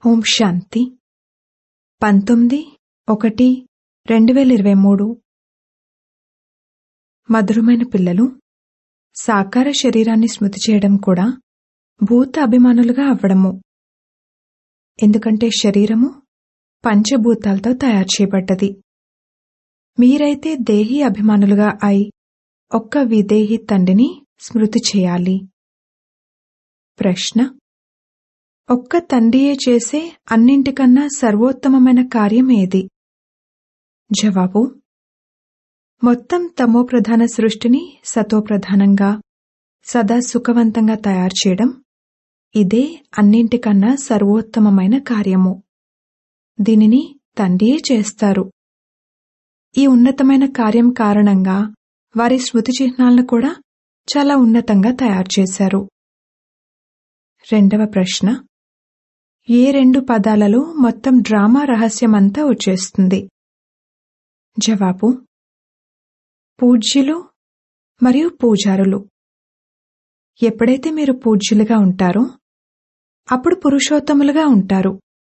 ఓం శాంతి పంతొమ్మిది ఒకటి రెండు వేల ఇరవై మూడు మధురమైన పిల్లలు సాకార శరీరాన్ని స్మృతి చేయడం కూడా భూత అభిమానులుగా అవ్వడము ఎందుకంటే శరీరము పంచభూతాలతో తయారు చేయబడ్డది మీరైతే దేహి అభిమానులుగా అయి ఒక్క విదేహి తండ్రిని స్మృతి చేయాలి ప్రశ్న ఒక్క తండ్రియే చేసే అన్నింటికన్నా సర్వోత్తమమైన కార్యం ఏది జవాబు మొత్తం తమో ప్రధాన సృష్టిని సతోప్రధానంగా సదా సుఖవంతంగా తయారు చేయడం ఇదే అన్నింటికన్నా సర్వోత్తమమైన కార్యము దీనిని తండ్రియే చేస్తారు ఈ ఉన్నతమైన కార్యం కారణంగా వారి స్మృతి చిహ్నాలను కూడా చాలా ఉన్నతంగా తయారు చేశారు రెండవ ప్రశ్న ఏ రెండు పదాలలో మొత్తం డ్రామా రహస్యమంతా వచ్చేస్తుంది జవాబు పూజ్యులు మరియు పూజారులు ఎప్పుడైతే మీరు పూజ్యులుగా ఉంటారో అప్పుడు పురుషోత్తములుగా ఉంటారు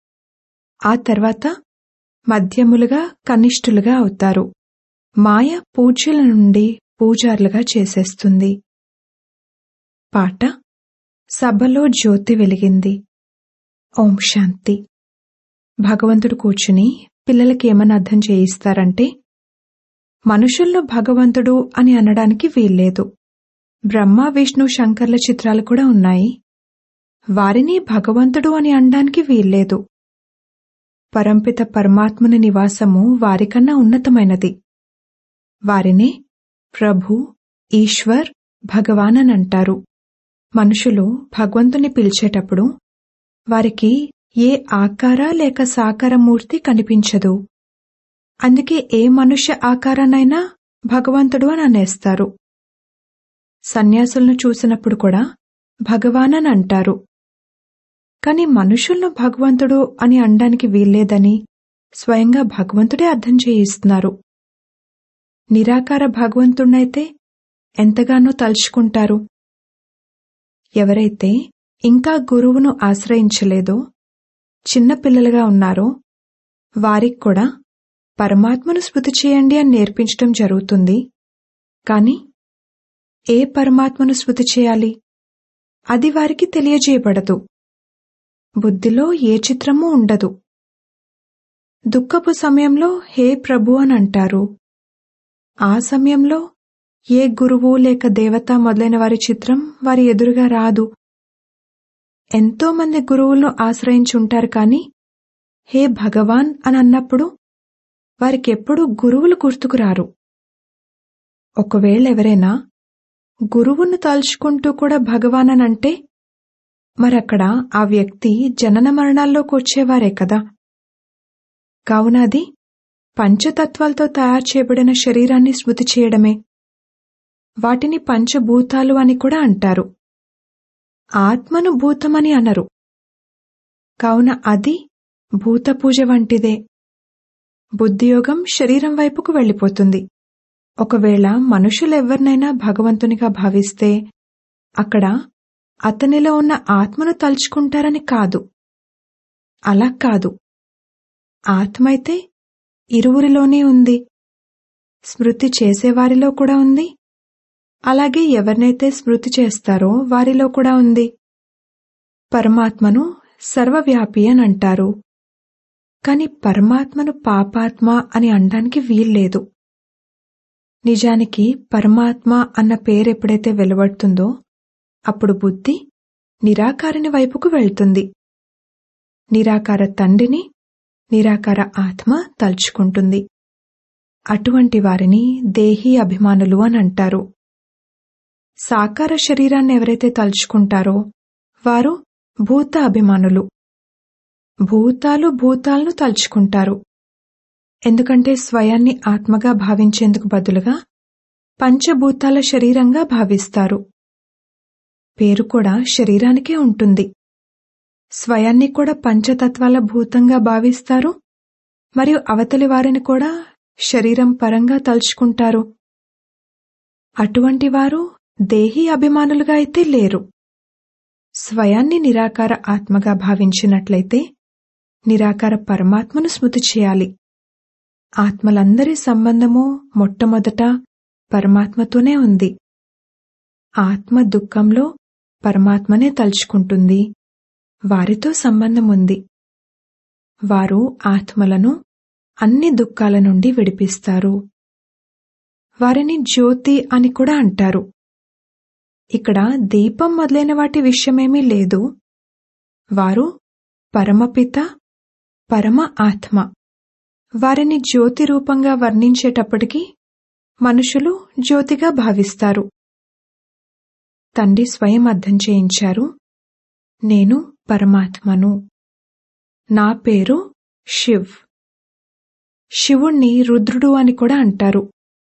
ఆ తర్వాత మధ్యములుగా కనిష్ఠులుగా అవుతారు మాయ పూజ్యుల నుండి పూజారులుగా చేసేస్తుంది పాట సభలో జ్యోతి వెలిగింది ఓం శాంతి భగవంతుడు కూర్చుని పిల్లలకి ఏమని అర్థం చేయిస్తారంటే మనుషుల్లో భగవంతుడు అని అనడానికి వీల్లేదు బ్రహ్మ విష్ణు శంకర్ల చిత్రాలు కూడా ఉన్నాయి వారిని భగవంతుడు అని అనడానికి వీల్లేదు పరంపిత పరమాత్ముని నివాసము వారికన్నా ఉన్నతమైనది వారినే ప్రభు ఈశ్వర్ భగవాన్ అని అంటారు మనుషులు భగవంతుని పిలిచేటప్పుడు వారికి ఏ ఆకార లేక సాకార మూర్తి కనిపించదు అందుకే ఏ మనుష్య ఆకారాన్నైనా భగవంతుడు అని అనేస్తారు సన్యాసులను చూసినప్పుడు కూడా భగవాన్ అని అంటారు కాని మనుషులను భగవంతుడు అని అనడానికి వీల్లేదని స్వయంగా భగవంతుడే అర్థం చేయిస్తున్నారు నిరాకార భగవంతుణ్ణైతే ఎంతగానో తలుచుకుంటారు ఎవరైతే ఇంకా గురువును ఆశ్రయించలేదో చిన్నపిల్లలుగా ఉన్నారో వారికి కూడా పరమాత్మను స్మృతి చేయండి అని నేర్పించటం జరుగుతుంది కాని ఏ పరమాత్మను స్మృతి చేయాలి అది వారికి తెలియజేయబడదు బుద్ధిలో ఏ చిత్రమూ ఉండదు దుఃఖపు సమయంలో హే ప్రభు అని అంటారు ఆ సమయంలో ఏ గురువు లేక దేవత మొదలైన వారి చిత్రం వారి ఎదురుగా రాదు ఎంతో మంది గురువులను ఆశ్రయించి ఉంటారు కాని హే భగవాన్ అని అన్నప్పుడు వారికెప్పుడు గురువులు గుర్తుకురారు ఒకవేళ ఎవరైనా గురువును తలుచుకుంటూ కూడా భగవాన్ అని అంటే మరక్కడ ఆ వ్యక్తి జనన మరణాల్లోకి వచ్చేవారే కదా కావున అది పంచతత్వాలతో తయారు చేయబడిన శరీరాన్ని స్మృతి చేయడమే వాటిని పంచభూతాలు అని కూడా అంటారు ఆత్మను భూతమని అనరు కావున అది భూతపూజ వంటిదే బుద్ధియోగం శరీరం వైపుకు వెళ్ళిపోతుంది ఒకవేళ మనుషులెవ్వరినైనా భగవంతునిగా భావిస్తే అక్కడ అతనిలో ఉన్న ఆత్మను తలుచుకుంటారని కాదు అలా కాదు ఆత్మైతే ఇరువురిలోనే ఉంది స్మృతి చేసేవారిలో కూడా ఉంది అలాగే ఎవరినైతే స్మృతి చేస్తారో వారిలో కూడా ఉంది పరమాత్మను సర్వవ్యాపి అని అంటారు కాని పరమాత్మను పాపాత్మ అని అనడానికి వీల్లేదు నిజానికి పరమాత్మ అన్న పేరు ఎప్పుడైతే వెలువడుతుందో అప్పుడు బుద్ధి నిరాకారిని వైపుకు వెళ్తుంది నిరాకార తండ్రిని నిరాకార ఆత్మ తలుచుకుంటుంది అటువంటి వారిని దేహీ అభిమానులు అని అంటారు సాకార శరీరాన్ని ఎవరైతే తలుచుకుంటారో వారు భూత అభిమానులు భూతాలు భూతాలను తలుచుకుంటారు ఎందుకంటే స్వయాన్ని ఆత్మగా భావించేందుకు బదులుగా పంచభూతాల శరీరంగా భావిస్తారు పేరు కూడా శరీరానికే ఉంటుంది స్వయాన్ని కూడా పంచతత్వాల భూతంగా భావిస్తారు మరియు అవతలి వారిని కూడా శరీరం పరంగా తలుచుకుంటారు అటువంటి వారు దేహీ అభిమానులుగా అయితే లేరు స్వయాన్ని నిరాకార ఆత్మగా భావించినట్లయితే నిరాకార పరమాత్మను స్మృతి చేయాలి ఆత్మలందరి సంబంధము మొట్టమొదట పరమాత్మతోనే ఉంది ఆత్మ దుఃఖంలో పరమాత్మనే తలుచుకుంటుంది వారితో సంబంధం ఉంది వారు ఆత్మలను అన్ని దుఃఖాల నుండి విడిపిస్తారు వారిని జ్యోతి అని కూడా అంటారు ఇక్కడ దీపం మొదలైన వాటి విషయమేమీ లేదు వారు పరమపిత పరమ ఆత్మ వారిని జ్యోతి రూపంగా వర్ణించేటప్పటికీ మనుషులు జ్యోతిగా భావిస్తారు తండ్రి స్వయం అర్థం చేయించారు నేను పరమాత్మను నా పేరు శివ్ శివుణ్ణి రుద్రుడు అని కూడా అంటారు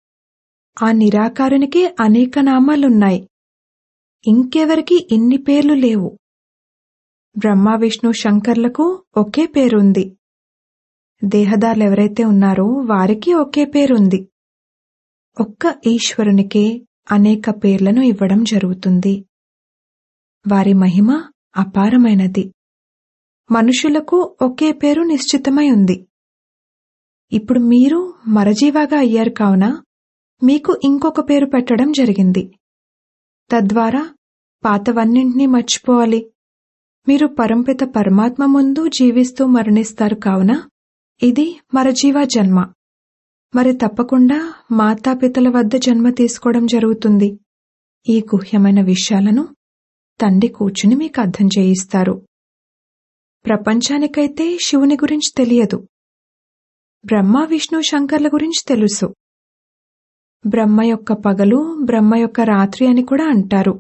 ఆ నిరాకారునికి అనేక నామాలున్నాయి ఇంకెవరికి ఇన్ని పేర్లు లేవు బ్రహ్మ విష్ణు శంకర్లకు ఒకే పేరుంది దేహదారులు ఎవరైతే ఉన్నారో వారికి ఒకే పేరుంది ఒక్క ఈశ్వరునికే అనేక పేర్లను ఇవ్వడం జరుగుతుంది వారి మహిమ అపారమైనది మనుషులకు ఒకే పేరు నిశ్చితమై ఉంది ఇప్పుడు మీరు మరజీవాగా అయ్యారు కావున మీకు ఇంకొక పేరు పెట్టడం జరిగింది తద్వారా పాతవన్నింటినీ మర్చిపోవాలి మీరు పరంపిత పరమాత్మ ముందు జీవిస్తూ మరణిస్తారు కావున ఇది మరజీవ జన్మ మరి తప్పకుండా మాతాపితల వద్ద జన్మ తీసుకోవడం జరుగుతుంది ఈ గుహ్యమైన విషయాలను తండ్రి కూర్చుని మీకు అర్థం చేయిస్తారు ప్రపంచానికైతే శివుని గురించి తెలియదు బ్రహ్మ విష్ణు శంకర్ల గురించి తెలుసు బ్రహ్మ యొక్క పగలు బ్రహ్మ యొక్క రాత్రి అని కూడా అంటారు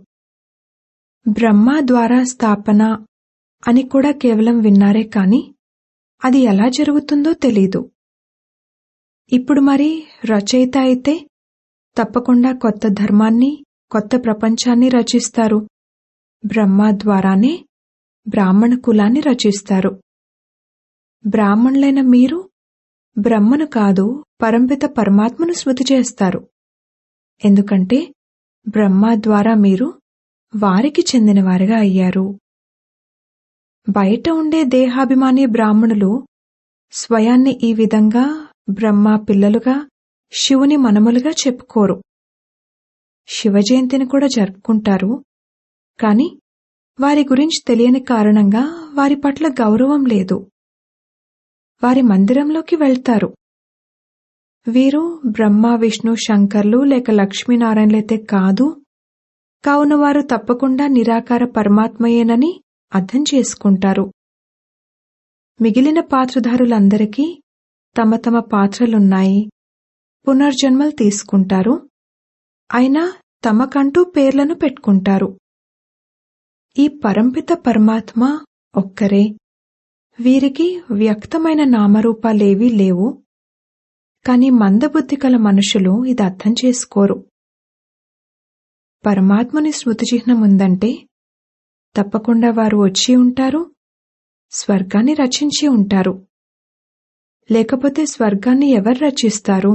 బ్రహ్మ ద్వారా స్థాపన అని కూడా కేవలం విన్నారే కాని అది ఎలా జరుగుతుందో తెలీదు ఇప్పుడు మరి రచయిత అయితే తప్పకుండా కొత్త ధర్మాన్ని కొత్త ప్రపంచాన్ని రచిస్తారు బ్రహ్మ ద్వారానే బ్రాహ్మణ కులాన్ని రచిస్తారు బ్రాహ్మణులైన మీరు బ్రహ్మను కాదు పరంపిత పరమాత్మను స్మృతి చేస్తారు ఎందుకంటే బ్రహ్మ ద్వారా మీరు వారికి చెందినవారుగా అయ్యారు బయట ఉండే దేహాభిమాని బ్రాహ్మణులు స్వయాన్ని ఈ విధంగా బ్రహ్మ పిల్లలుగా శివుని మనములుగా చెప్పుకోరు శివ జయంతిని కూడా జరుపుకుంటారు కాని వారి గురించి తెలియని కారణంగా వారి పట్ల గౌరవం లేదు వారి మందిరంలోకి వెళ్తారు వీరు బ్రహ్మ విష్ణు శంకర్లు లేక లక్ష్మీనారాయణలైతే కాదు కావున వారు తప్పకుండా నిరాకార పరమాత్మయేనని అర్థం చేసుకుంటారు మిగిలిన పాత్రధారులందరికీ తమ తమ పాత్రలున్నాయి పునర్జన్మలు తీసుకుంటారు అయినా తమకంటూ పేర్లను పెట్టుకుంటారు ఈ పరంపిత పరమాత్మ ఒక్కరే వీరికి వ్యక్తమైన నామరూపాలేవీ లేవు కాని మందబుద్ధి కల మనుషులు ఇది అర్థం చేసుకోరు పరమాత్మని స్మృతి చిహ్నం ఉందంటే తప్పకుండా వారు వచ్చి ఉంటారు స్వర్గాన్ని రచించి ఉంటారు లేకపోతే స్వర్గాన్ని ఎవరు రచిస్తారు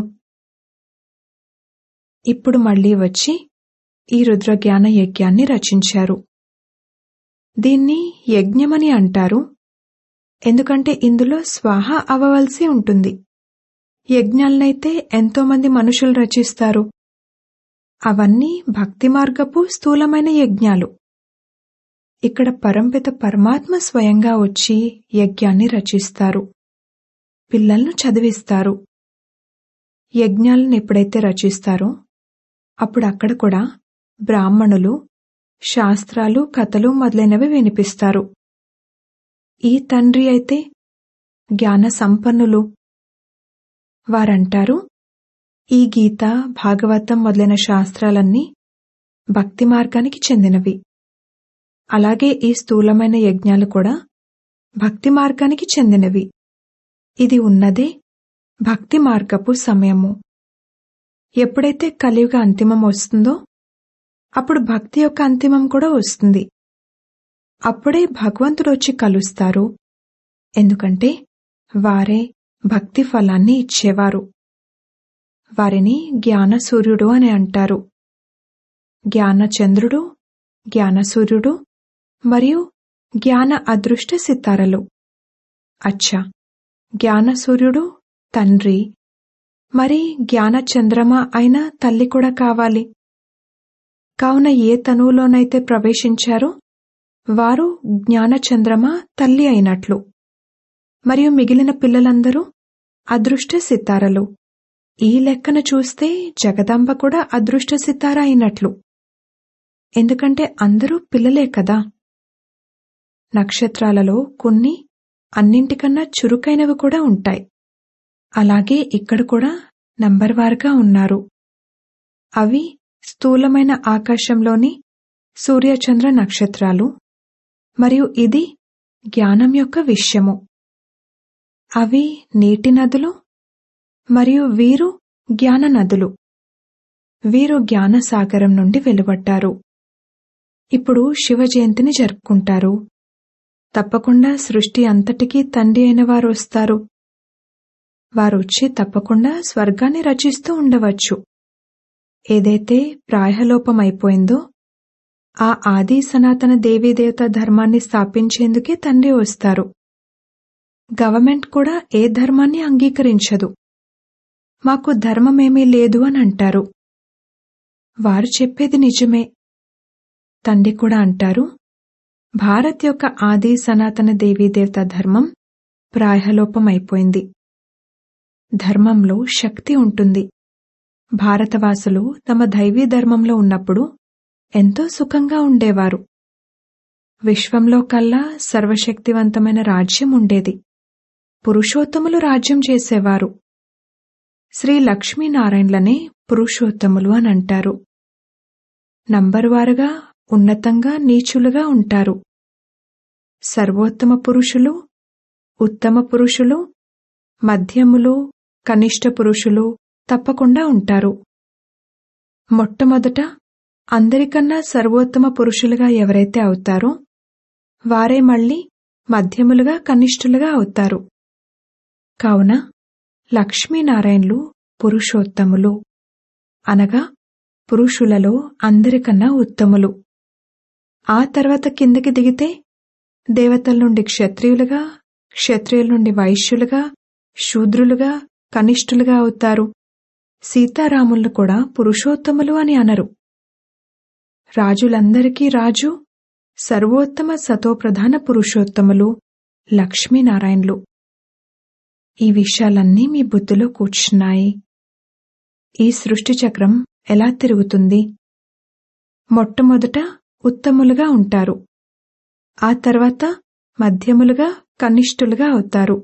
ఇప్పుడు మళ్ళీ వచ్చి ఈ రుద్రజ్ఞాన యజ్ఞాన్ని రచించారు దీన్ని యజ్ఞమని అంటారు ఎందుకంటే ఇందులో స్వాహ అవ్వవలసి ఉంటుంది యజ్ఞాలనైతే ఎంతోమంది మనుషులు రచిస్తారు అవన్నీ భక్తి మార్గపు స్థూలమైన యజ్ఞాలు ఇక్కడ పరంపిత పరమాత్మ స్వయంగా వచ్చి యజ్ఞాన్ని రచిస్తారు పిల్లలను చదివిస్తారు యజ్ఞాలను ఎప్పుడైతే రచిస్తారో అప్పుడు అక్కడ కూడా బ్రాహ్మణులు శాస్త్రాలు కథలు మొదలైనవి వినిపిస్తారు ఈ తండ్రి అయితే జ్ఞాన సంపన్నులు వారంటారు ఈ గీత భాగవతం మొదలైన శాస్త్రాలన్నీ భక్తి మార్గానికి చెందినవి అలాగే ఈ స్థూలమైన యజ్ఞాలు కూడా భక్తి మార్గానికి చెందినవి ఇది ఉన్నదే భక్తి మార్గపు సమయము ఎప్పుడైతే కలియుగ అంతిమం వస్తుందో అప్పుడు భక్తి యొక్క అంతిమం కూడా వస్తుంది అప్పుడే భగవంతుడు వచ్చి కలుస్తారు ఎందుకంటే వారే భక్తి ఫలాన్ని ఇచ్చేవారు వారిని జ్ఞాన సూర్యుడు అని అంటారు జ్ఞాన చంద్రుడు జ్ఞాన సూర్యుడు మరియు జ్ఞాన అదృష్ట సితారలు అచ్చా జ్ఞాన సూర్యుడు తండ్రి మరి జ్ఞాన చంద్రమ అయిన తల్లి కూడా కావాలి కావున ఏ తనువులోనైతే ప్రవేశించారో వారు జ్ఞాన చంద్రమ తల్లి అయినట్లు మరియు మిగిలిన పిల్లలందరూ అదృష్ట సితారలు ఈ లెక్కన చూస్తే జగదాంబ కూడా అదృష్ట సితార అయినట్లు ఎందుకంటే అందరూ పిల్లలే కదా నక్షత్రాలలో కొన్ని అన్నింటికన్నా చురుకైనవి కూడా ఉంటాయి అలాగే ఇక్కడ కూడా నంబర్ వారుగా ఉన్నారు అవి స్థూలమైన ఆకాశంలోని సూర్యచంద్ర నక్షత్రాలు మరియు ఇది జ్ఞానం యొక్క విషయము అవి నీటి నదులు మరియు వీరు జ్ఞాన నదులు వీరు జ్ఞాన సాగరం నుండి వెలువడ్డారు ఇప్పుడు శివ జయంతిని జరుపుకుంటారు తప్పకుండా సృష్టి అంతటికీ తండ్రి అయిన వారు వస్తారు వారొచ్చి తప్పకుండా స్వర్గాన్ని రచిస్తూ ఉండవచ్చు ఏదైతే ప్రాయలోపమైపోయిందో ఆ ఆది సనాతన దేవీదేవత ధర్మాన్ని స్థాపించేందుకే తండ్రి వస్తారు గవర్నమెంట్ కూడా ఏ ధర్మాన్ని అంగీకరించదు మాకు ధర్మమేమీ లేదు అని అంటారు వారు చెప్పేది నిజమే తండ్రి కూడా అంటారు భారత్ యొక్క ఆది సనాతన దేవీదేవత ధర్మం ప్రాయలోపమైపోయింది ధర్మంలో శక్తి ఉంటుంది భారతవాసులు తమ దైవీ ధర్మంలో ఉన్నప్పుడు ఎంతో సుఖంగా ఉండేవారు విశ్వంలో కల్లా సర్వశక్తివంతమైన రాజ్యం ఉండేది పురుషోత్తములు రాజ్యం చేసేవారు శ్రీ లక్ష్మీనారాయణలనే పురుషోత్తములు అని అంటారు నంబరువారుగా ఉన్నతంగా నీచులుగా ఉంటారు సర్వోత్తమ పురుషులు ఉత్తమ పురుషులు మధ్యములు కనిష్ట పురుషులు తప్పకుండా ఉంటారు మొట్టమొదట అందరికన్నా సర్వోత్తమ పురుషులుగా ఎవరైతే అవుతారో వారే మళ్ళీ మధ్యములుగా కనిష్ఠులుగా అవుతారు కావున లక్ష్మీనారాయణలు పురుషోత్తములు అనగా పురుషులలో అందరికన్నా ఉత్తములు ఆ తర్వాత కిందకి దిగితే దేవతల నుండి క్షత్రియులుగా క్షత్రియుల నుండి వైశ్యులుగా శూద్రులుగా కనిష్ఠులుగా అవుతారు సీతారాములను కూడా పురుషోత్తములు అని అనరు రాజులందరికీ రాజు సర్వోత్తమ సతోప్రధాన పురుషోత్తములు లక్ష్మీనారాయణలు ఈ విషయాలన్నీ మీ బుద్ధిలో కూర్చున్నాయి ఈ సృష్టి చక్రం ఎలా తిరుగుతుంది మొట్టమొదట ఉత్తములుగా ఉంటారు ఆ తర్వాత మధ్యములుగా కనిష్ఠులుగా అవుతారు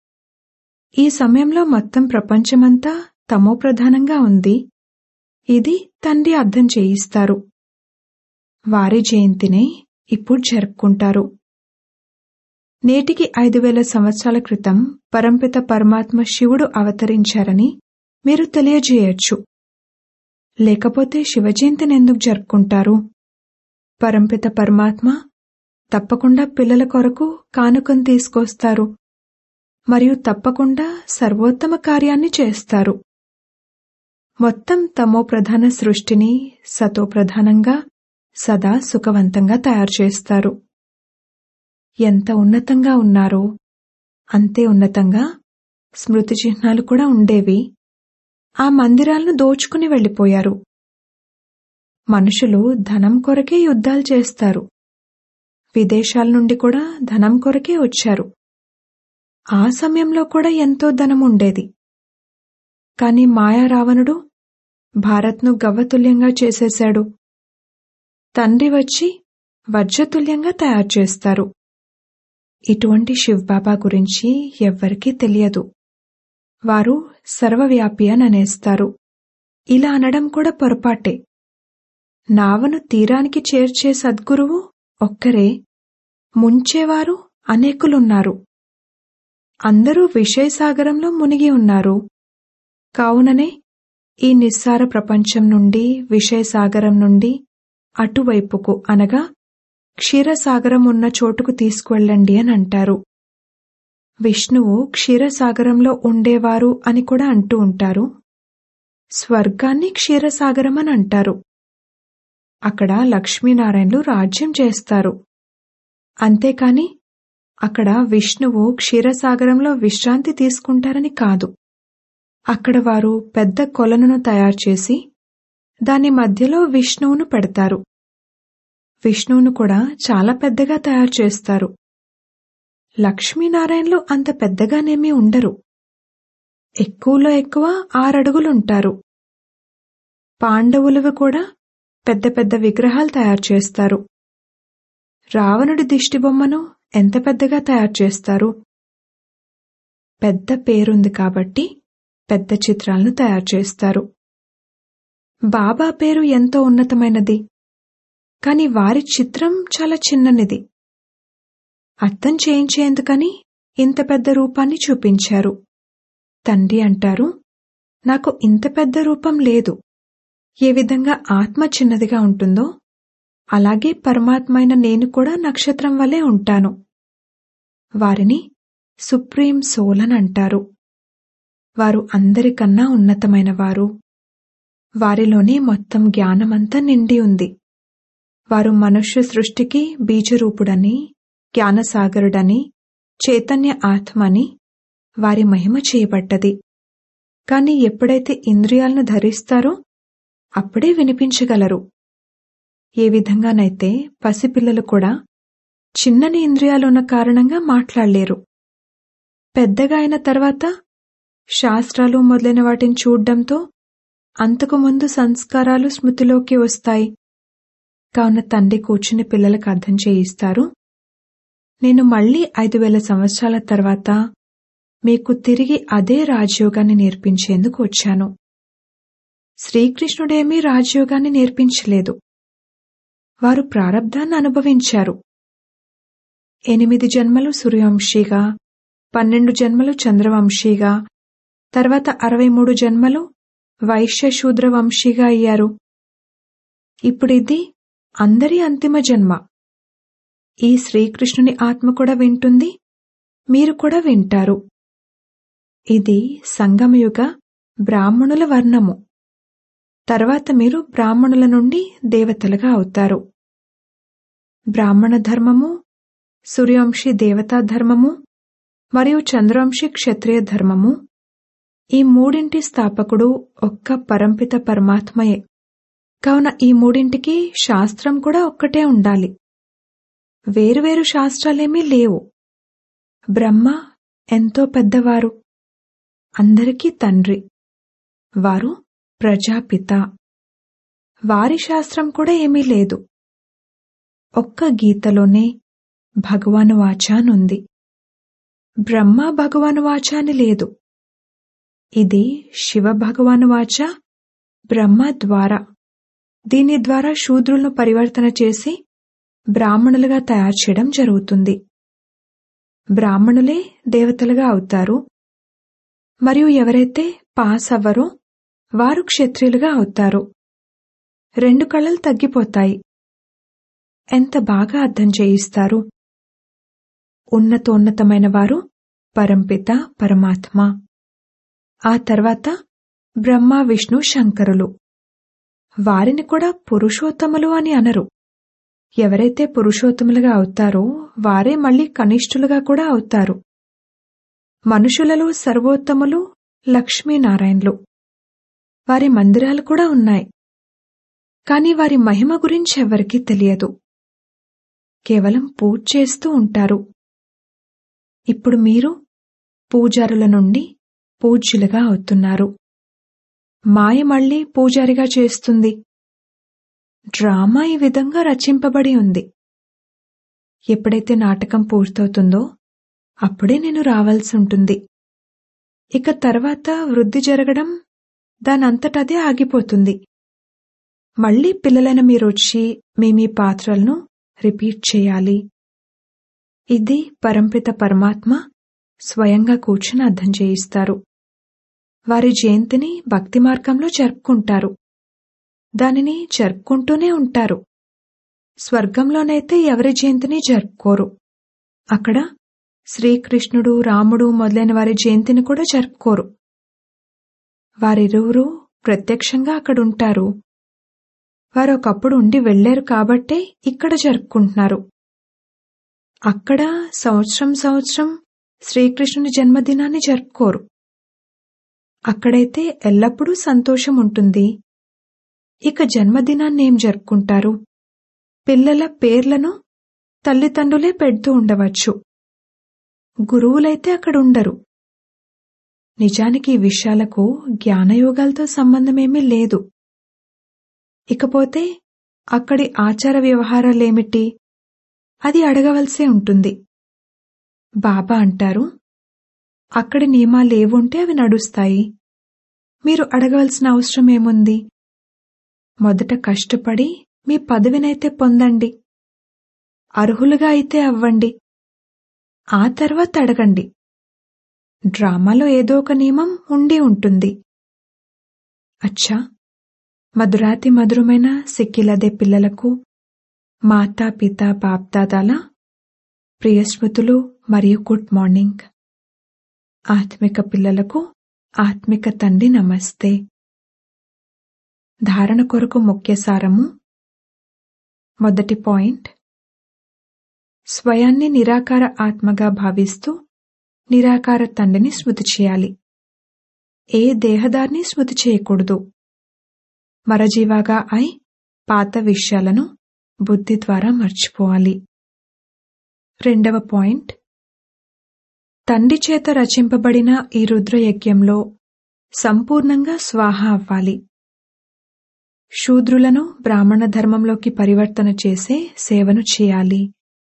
ఈ సమయంలో మొత్తం ప్రపంచమంతా తమో ప్రధానంగా ఉంది ఇది తండ్రి అర్థం చేయిస్తారు వారి జయంతినే ఇప్పుడు జరుపుకుంటారు నేటికి ఐదు వేల సంవత్సరాల క్రితం పరంపిత పరమాత్మ శివుడు అవతరించారని మీరు తెలియజేయొచ్చు లేకపోతే శివ జయంతిని ఎందుకు జరుపుకుంటారు పరంపిత పరమాత్మ తప్పకుండా పిల్లల కొరకు కానుకను తీసుకొస్తారు మరియు తప్పకుండా సర్వోత్తమ కార్యాన్ని చేస్తారు మొత్తం తమో ప్రధాన సృష్టిని సతో ప్రధానంగా సదా సుఖవంతంగా తయారు చేస్తారు ఎంత ఉన్నతంగా ఉన్నారో అంతే ఉన్నతంగా స్మృతి చిహ్నాలు కూడా ఉండేవి ఆ మందిరాలను దోచుకుని వెళ్ళిపోయారు మనుషులు ధనం కొరకే యుద్ధాలు చేస్తారు విదేశాల నుండి కూడా ధనం కొరకే వచ్చారు ఆ సమయంలో కూడా ఎంతో ధనం ఉండేది కాని మాయా రావణుడు భారత్ను గవ్వతుల్యంగా చేసేశాడు తండ్రి వచ్చి వజ్రతుల్యంగా తయారు చేస్తారు ఇటువంటి శివబాబా గురించి ఎవ్వరికీ తెలియదు వారు సర్వవ్యాపి అని అనేస్తారు ఇలా అనడం కూడా పొరపాటే నావను తీరానికి చేర్చే సద్గురువు ఒక్కరే ముంచేవారు అనేకులున్నారు అందరూ విషయసాగరంలో మునిగి ఉన్నారు కావుననే ఈ నిస్సార ప్రపంచం నుండి విషయసాగరం నుండి అటువైపుకు అనగా క్షీరసాగరం ఉన్న చోటుకు తీసుకువెళ్ళండి అని అంటారు విష్ణువు క్షీరసాగరంలో ఉండేవారు అని కూడా అంటూ ఉంటారు స్వర్గాన్ని క్షీరసాగరం అని అంటారు అక్కడ లక్ష్మీనారాయణలు రాజ్యం చేస్తారు అంతేకాని అక్కడ విష్ణువు క్షీరసాగరంలో విశ్రాంతి తీసుకుంటారని కాదు అక్కడ వారు పెద్ద కొలనును తయారు చేసి దాని మధ్యలో విష్ణువును పెడతారు విష్ణువును కూడా చాలా పెద్దగా తయారు చేస్తారు లక్ష్మీనారాయణలు అంత పెద్దగానేమీ ఉండరు ఎక్కువలో ఎక్కువ ఆరడుగులుంటారు పాండవులవి కూడా పెద్ద పెద్ద విగ్రహాలు తయారు చేస్తారు రావణుడి దిష్టిబొమ్మను ఎంత పెద్దగా తయారు చేస్తారు పెద్ద పేరుంది కాబట్టి పెద్ద చిత్రాలను తయారు చేస్తారు బాబా పేరు ఎంతో ఉన్నతమైనది కాని వారి చిత్రం చాలా చిన్ననిది అర్థం చేయించేందుకని ఇంత పెద్ద రూపాన్ని చూపించారు తండ్రి అంటారు నాకు ఇంత పెద్ద రూపం లేదు ఏ విధంగా ఆత్మ చిన్నదిగా ఉంటుందో అలాగే పరమాత్మైన నేను కూడా నక్షత్రం వలె ఉంటాను వారిని సుప్రీం సోల్ అని అంటారు వారు అందరికన్నా ఉన్నతమైన వారు వారిలోనే మొత్తం జ్ఞానమంతా నిండి ఉంది వారు మనుష్య సృష్టికి బీజరూపుడని జ్ఞానసాగరుడని చైతన్య ఆత్మని వారి మహిమ చేయబడ్డది కాని ఎప్పుడైతే ఇంద్రియాలను ధరిస్తారో అప్పుడే వినిపించగలరు ఏ విధంగానైతే పసిపిల్లలు కూడా చిన్నని ఇంద్రియాలున్న కారణంగా మాట్లాడలేరు పెద్దగా అయిన తర్వాత శాస్త్రాలు మొదలైన వాటిని చూడ్డంతో అంతకుముందు సంస్కారాలు స్మృతిలోకి వస్తాయి కావున తండ్రి కూర్చుని పిల్లలకు అర్థం చేయిస్తారు నేను మళ్ళీ ఐదు వేల సంవత్సరాల తర్వాత మీకు తిరిగి అదే రాజయోగాన్ని నేర్పించేందుకు వచ్చాను శ్రీకృష్ణుడేమీ రాజయోగాన్ని నేర్పించలేదు వారు ప్రారబ్ధాన్ని అనుభవించారు ఎనిమిది జన్మలు సూర్యవంశీగా పన్నెండు జన్మలు చంద్రవంశీగా తర్వాత అరవై మూడు జన్మలు వైశ్య శూద్ర వంశీగా అయ్యారు ఇప్పుడిది అందరి అంతిమ జన్మ ఈ శ్రీకృష్ణుని ఆత్మ కూడా వింటుంది మీరు కూడా వింటారు ఇది సంగమయుగ బ్రాహ్మణుల వర్ణము తర్వాత మీరు బ్రాహ్మణుల నుండి దేవతలుగా అవుతారు బ్రాహ్మణ ధర్మము సూర్యవంశీ దేవతా ధర్మము మరియు చంద్రవంశీ క్షత్రియ ధర్మము ఈ మూడింటి స్థాపకుడు ఒక్క పరంపిత పరమాత్మయే కావున ఈ మూడింటికి శాస్త్రం కూడా ఒక్కటే ఉండాలి వేరువేరు శాస్త్రాలేమీ లేవు బ్రహ్మ ఎంతో పెద్దవారు అందరికీ తండ్రి వారు ప్రజాపిత వారి శాస్త్రం కూడా ఏమీ లేదు ఒక్క గీతలోనే భగవాను వాచానుంది బ్రహ్మ భగవాను వాచాని లేదు ఇది శివ భగవాను వాచ బ్రహ్మ ద్వారా దీని ద్వారా శూద్రులను పరివర్తన చేసి బ్రాహ్మణులుగా తయారు చేయడం జరుగుతుంది బ్రాహ్మణులే దేవతలుగా అవుతారు మరియు ఎవరైతే పాస్ అవ్వరో వారు క్షత్రియులుగా అవుతారు రెండు కళలు తగ్గిపోతాయి ఎంత బాగా అర్థం చేయిస్తారు ఉన్నతోన్నతమైన వారు పరంపిత పరమాత్మ ఆ తర్వాత బ్రహ్మ విష్ణు శంకరులు వారిని కూడా పురుషోత్తములు అని అనరు ఎవరైతే పురుషోత్తములుగా అవుతారో వారే మళ్ళీ కనిష్ఠులుగా కూడా అవుతారు మనుషులలో సర్వోత్తములు లక్ష్మీనారాయణులు వారి మందిరాలు కూడా ఉన్నాయి కాని వారి మహిమ గురించి ఎవరికీ తెలియదు కేవలం పూజ చేస్తూ ఉంటారు ఇప్పుడు మీరు పూజారుల నుండి పూజ్యులుగా అవుతున్నారు మాయ మళ్ళీ పూజారిగా చేస్తుంది డ్రామా ఈ విధంగా రచింపబడి ఉంది ఎప్పుడైతే నాటకం పూర్తవుతుందో అప్పుడే నేను రావాల్సి ఉంటుంది ఇక తర్వాత వృద్ధి జరగడం దానంతటదే ఆగిపోతుంది మళ్ళీ పిల్లలైన మీరొచ్చి మేమీ పాత్రలను రిపీట్ చేయాలి ఇది పరంపిత పరమాత్మ స్వయంగా కూర్చుని అర్థం చేయిస్తారు వారి జయంతిని భక్తి మార్గంలో జరుపుకుంటారు దానిని జరుపుకుంటూనే ఉంటారు స్వర్గంలోనైతే ఎవరి జయంతిని జరుపుకోరు అక్కడ శ్రీకృష్ణుడు రాముడు మొదలైన వారి జయంతిని కూడా జరుపుకోరు వారిరువురు ప్రత్యక్షంగా అక్కడుంటారు వారు ఒకప్పుడు ఉండి వెళ్లారు కాబట్టే ఇక్కడ జరుపుకుంటున్నారు అక్కడ సంవత్సరం సంవత్సరం శ్రీకృష్ణుని జన్మదినాన్ని జరుపుకోరు అక్కడైతే ఎల్లప్పుడూ సంతోషం ఉంటుంది ఇక జన్మదినాన్ని ఏం జరుపుకుంటారు పిల్లల పేర్లను తల్లిదండ్రులే పెడుతూ ఉండవచ్చు గురువులైతే అక్కడ ఉండరు నిజానికి ఈ విషయాలకు జ్ఞానయోగాలతో సంబంధమేమీ లేదు ఇకపోతే అక్కడి ఆచార వ్యవహారాలేమిటి అది అడగవలసే ఉంటుంది బాబా అంటారు అక్కడి నియమాలేవుంటే అవి నడుస్తాయి మీరు అడగవలసిన అవసరం ఏముంది మొదట కష్టపడి మీ పదవినైతే పొందండి అర్హులుగా అయితే అవ్వండి ఆ తర్వాత అడగండి డ్రామాలో ఏదో ఒక నియమం ఉండి ఉంటుంది అచ్చా మధురాతి మధురమైన సిక్కిలదే పిల్లలకు మాతా పిత బాప్దాదాల ప్రియ స్మృతులు మరియు గుడ్ మార్నింగ్ ఆత్మిక పిల్లలకు ఆత్మిక తండ్రి నమస్తే ధారణ కొరకు ముఖ్య సారము మొదటి పాయింట్ స్వయాన్ని నిరాకార ఆత్మగా భావిస్తూ నిరాకార తండ్రిని స్మృతి చేయాలి ఏ దేహదారిని స్మృతి చేయకూడదు మరజీవాగా అయి పాత విషయాలను బుద్ధి ద్వారా మర్చిపోవాలి రెండవ పాయింట్ తండ్రి చేత రచింపబడిన ఈ రుద్రయజ్ఞంలో సంపూర్ణంగా స్వాహ అవ్వాలి శూద్రులను బ్రాహ్మణ ధర్మంలోకి పరివర్తన చేసే సేవను చేయాలి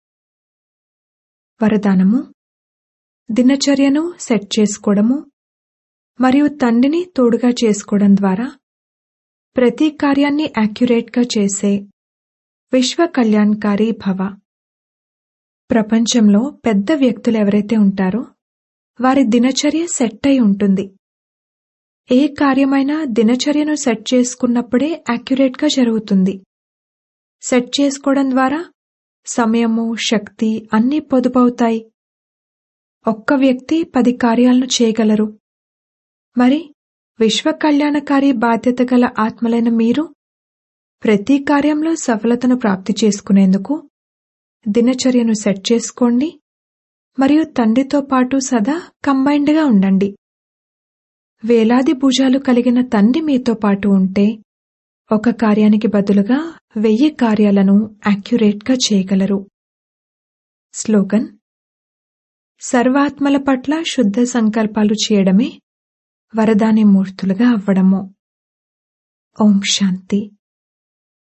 వరదానము దినచర్యను సెట్ చేసుకోవడము మరియు తండ్రిని తోడుగా చేసుకోవడం ద్వారా ప్రతి కార్యాన్ని యాక్యురేట్గా చేసే విశ్వ కళ్యాణకారి భవ ప్రపంచంలో పెద్ద వ్యక్తులు ఎవరైతే ఉంటారో వారి దినచర్య సెట్ అయి ఉంటుంది ఏ కార్యమైనా దినచర్యను సెట్ చేసుకున్నప్పుడే యాక్యురేట్గా జరుగుతుంది సెట్ చేసుకోవడం ద్వారా సమయము శక్తి అన్నీ పొదుపవుతాయి ఒక్క వ్యక్తి పది కార్యాలను చేయగలరు మరి విశ్వ కళ్యాణకారి బాధ్యత గల ఆత్మలైన మీరు ప్రతి కార్యంలో సఫలతను ప్రాప్తి చేసుకునేందుకు దినచర్యను సెట్ చేసుకోండి మరియు తండ్రితో పాటు సదా కంబైన్డ్గా ఉండండి వేలాది భుజాలు కలిగిన తండ్రి మీతో పాటు ఉంటే ఒక కార్యానికి బదులుగా వెయ్యి కార్యాలను యాక్యురేట్గా చేయగలరు స్లోగన్ సర్వాత్మల పట్ల శుద్ధ సంకల్పాలు చేయడమే వరదాని మూర్తులుగా అవ్వడము ఓం శాంతి